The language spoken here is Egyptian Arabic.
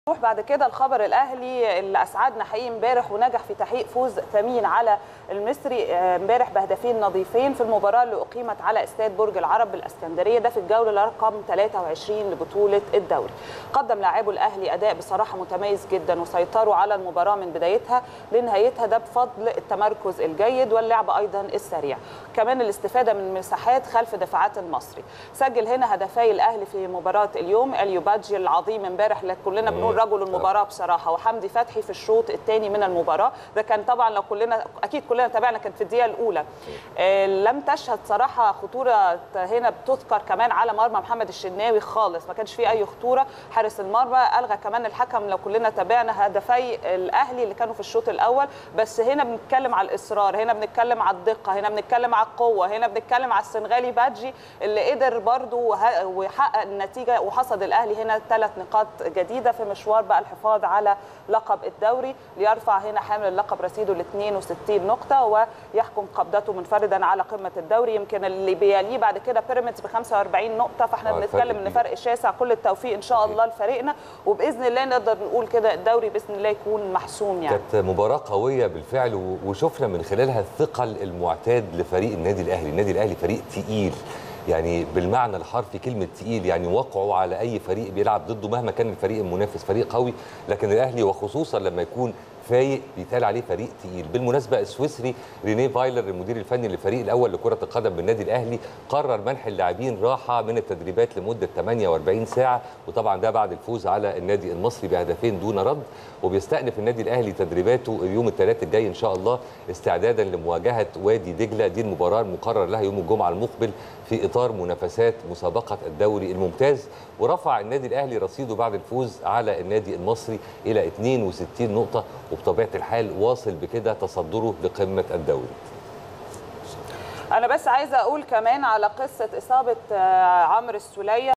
نروح بعد كده الخبر الاهلي اللي اسعدنا حقيقي امبارح ونجح في تحقيق فوز ثمين على المصري امبارح بهدفين نظيفين في المباراه اللي اقيمت على استاد برج العرب بالاسكندريه ده في الجوله رقم 23 لبطوله الدوري. قدم لاعبو الاهلي اداء بصراحه متميز جدا وسيطروا على المباراه من بدايتها لنهايتها ده بفضل التمركز الجيد واللعب ايضا السريع. كمان الاستفاده من مساحات خلف دفاعات المصري. سجل هنا هدفي الاهلي في مباراه اليوم اليو بادجي العظيم امبارح اللي كلنا بنقول رجل المباراه بصراحه وحمدي فتحي في الشوط الثاني من المباراه ده كان طبعا لو كلنا اكيد كلنا تابعنا كان في الدقيقه الاولى آه لم تشهد صراحه خطوره هنا بتذكر كمان على مرمى محمد الشناوي خالص ما كانش فيه اي خطوره حارس المرمى الغى كمان الحكم لو كلنا تابعنا هدفي الاهلي اللي كانوا في الشوط الاول بس هنا بنتكلم على الاصرار هنا بنتكلم على الدقه هنا بنتكلم على القوه هنا بنتكلم على السنغالي بادجي اللي قدر برده وحقق النتيجه وحصد الاهلي هنا ثلاث نقاط جديده في مشوار بقى الحفاظ على لقب الدوري ليرفع هنا حامل اللقب رصيده ل 62 نقطه ويحكم قبضته منفردا على قمه الدوري يمكن اللي بيليه بعد كده بيراميدز ب 45 نقطه فاحنا بنتكلم ان فرق شاسع كل التوفيق ان شاء الله لفريقنا وباذن الله نقدر نقول كده الدوري باذن الله يكون محسوم يعني كانت مباراه قويه بالفعل وشفنا من خلالها الثقل المعتاد لفريق النادي الاهلي النادي الاهلي فريق تقيل يعني بالمعنى الحرفي كلمه تقيل يعني وقعه على اي فريق بيلعب ضده مهما كان الفريق المنافس فريق قوي لكن الاهلي وخصوصا لما يكون فايق بيتقال عليه فريق تقيل بالمناسبه السويسري رينيه فايلر المدير الفني للفريق الاول لكره القدم بالنادي الاهلي قرر منح اللاعبين راحه من التدريبات لمده 48 ساعه وطبعا ده بعد الفوز على النادي المصري بهدفين دون رد وبيستأنف النادي الاهلي تدريباته يوم الثلاث الجاي ان شاء الله استعدادا لمواجهه وادي دجله دي المباراه المقرر لها يوم الجمعه المقبل في اطار منافسات مسابقه الدوري الممتاز ورفع النادي الاهلي رصيده بعد الفوز على النادي المصري الى 62 نقطه وبطبيعه الحال واصل بكده تصدره لقمه الدوري انا بس عايزه اقول كمان على قصه اصابه عمرو السوليه